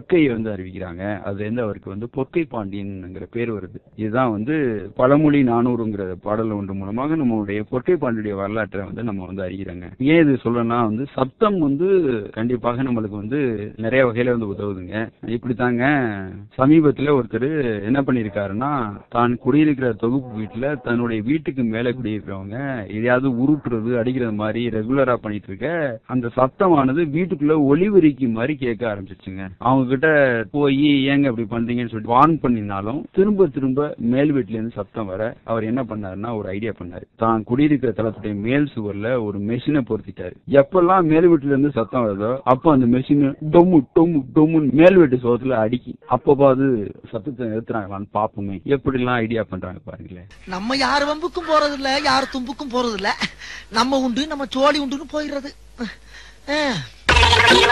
பொற்கையை வந்து அறிவிக்கிறாங்க அது வந்து அவருக்கு வந்து பொற்கை பாண்டியன்ங்கிற பேர் வருது இதுதான் வந்து பழமொழி நானூறுங்கிற பாடல் ஒன்று மூலமாக நம்மளுடைய பொற்கை பாண்டியுடைய வரலாற்றை வந்து நம்ம வந்து அறிகிறாங்க ஏன் இது சொல்றேன்னா வந்து சத்தம் வந்து கண்டிப்பாக நம்மளுக்கு வந்து நிறைய வகையில வந்து உதவுதுங்க இப்படித்தாங்க சமீபத்துல ஒருத்தர் என்ன பண்ணிருக்காருன்னா தான் குடியிருக்கிற தொகுப்பு வீட்டுல தன்னுடைய வீட்டுக்கு மேல குடியிருக்கிறவங்க எதையாவது உருட்டுறது அடிக்கிறது மாதிரி ரெகுலரா பண்ணிட்டு இருக்க அந்த சத்தமானது வீட்டுக்குள்ள ஒளிவரிக்கு மாதிரி கேட்க ஆரம்பிச்சிச்சுங்க அவங்க கிட்ட போய் ஏங்க இப்படி பண்றீங்கன்னு சொல்லிட்டு வார்ன் பண்ணினாலும் திரும்ப திரும்ப மேல் வீட்டுல இருந்து சத்தம் வர அவர் என்ன பண்ணாருன்னா ஒரு ஐடியா பண்ணாரு தான் குடியிருக்கிற தளத்துடைய மேல் சுவர்ல ஒரு மெஷினை பொருத்திட்டாரு எப்பெல்லாம் மேல் வீட்டுல இருந்து சத்தம் வருதோ அப்ப அந்த மெஷின் டொம்மு டொம்மு டொம்முன்னு மேல் வீட்டு சுவத்துல அடிக்கி அப்பவாது சத்தத்தை நிறுத்துறாங்களான்னு பாப்போமே எப்படி எல்லாம் ஐடியா பண்றாங்க பாருங்களேன் நம்ம யார் வம்புக்கும் போறது இல்ல யார் தும்புக்கும் போறது இல்ல நம்ம உண்டு நம்ம சோழி உண்டுன்னு போயிடுறது அஹ்.